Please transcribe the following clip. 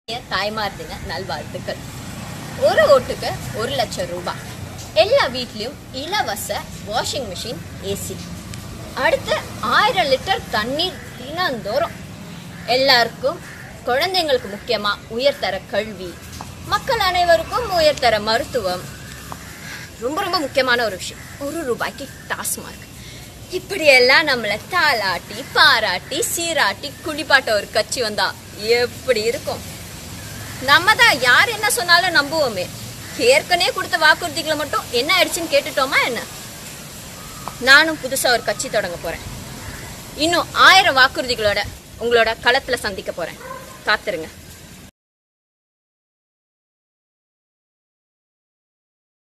தாய்மார்துங்க நல்வாழ்த்துக்கள் ஒரு ஓட்டுக்கு ஒரு லட்சம் ரூபாய் எல்லா வீட்லேயும் இலவச வாஷிங் மிஷின் ஏசி அடுத்து ஆயிரம் லிட்டர் தண்ணீர் தினந்தோறும் எல்லாருக்கும் குழந்தைங்களுக்கு முக்கியமாக உயர்தர கல்வி மக்கள் அனைவருக்கும் உயர்தர மருத்துவம் ரொம்ப ரொம்ப முக்கியமான ஒரு விஷயம் ஒரு ரூபாய்க்கு டாஸ்மார்க் இப்படியெல்லாம் நம்மளை தாளாட்டி பாராட்டி சீராட்டி குளிப்பாட்ட ஒரு கட்சி வந்தா எப்படி இருக்கும் நம்ம தான் யார் என்ன சொன்னாலும் நம்புவோமே ஏற்கனவே கொடுத்த வாக்குறுதிகளை மட்டும் என்ன ஆயிடுச்சுன்னு கேட்டுட்டோமா என்ன நானும் புதுசாக ஒரு கட்சி தொடங்க போகிறேன் இன்னும் ஆயிரம் வாக்குறுதிகளோட உங்களோட களத்தில் சந்திக்க போகிறேன் காத்துருங்க